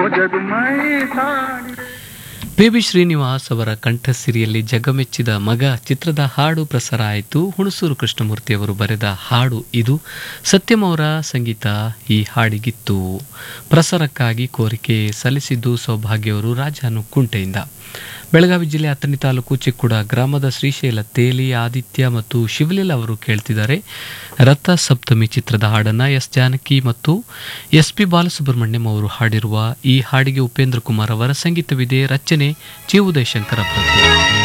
ಮೋಜದು ಮೈ ಸಾಡಿ P B Srinivas ಅವರ ಕಂಠಸಿರಿಯಲ್ಲಿ ಜಗಮೆಚ್ಚಿದ ಮಗ ಚಿತ್ರದ ಹಾಡು ಪ್ರಸಾರ ಆಯಿತು ಹುಣಸೂರು ಕೃಷ್ಣಮೂರ್ತಿ ಅವರು ಬರೆದ ಹಾಡು ಇದು ಸತ್ಯಂ ಅವರ ಸಂಗೀತ ಈ ಹಾಡಿಗಿತ್ತು ಪ್ರಸಾರಕ್ಕಾಗಿ ಕೋರಿಕೆ ಸಲ್ಲಿಸಿದ್ದು ಸೌಭಾಗ್ಯ ಅವರು ರಾಜಾನು ಕುಂಟೆಯಿಂದ ಬೆಳಗಾವಿ ಜಿಲ್ಲೆ ಅಥಣಿ ತಾಲೂಕು ಚಿಕ್ಕುಡ ಗ್ರಾಮದ ಶ್ರೀಶೈಲ ತೇಲಿ ಆದಿತ್ಯ ಮತ್ತು ಶಿವಲೀಲ ಅವರು ಕೇಳ್ತಿದ್ದಾರೆ ರಥ ಸಪ್ತಮಿ ಚಿತ್ರದ ಹಾಡನ್ನ ಎಸ್ ಜಾನಕಿ ಮತ್ತು ಎಸ್ ಪಿ ಬಾಲಸುಬ್ರಹ್ಮಣ್ಯಂ ಅವರು ಹಾಡಿರುವ ಈ ಹಾಡಿಗೆ ಉಪೇಂದ್ರ ಕುಮಾರ್ ಅವರ ಸಂಗೀತವಿದೆ ರಚನೆ ಚಿ ಉದಯಶಂಕರ್ ಅವರದ್ದು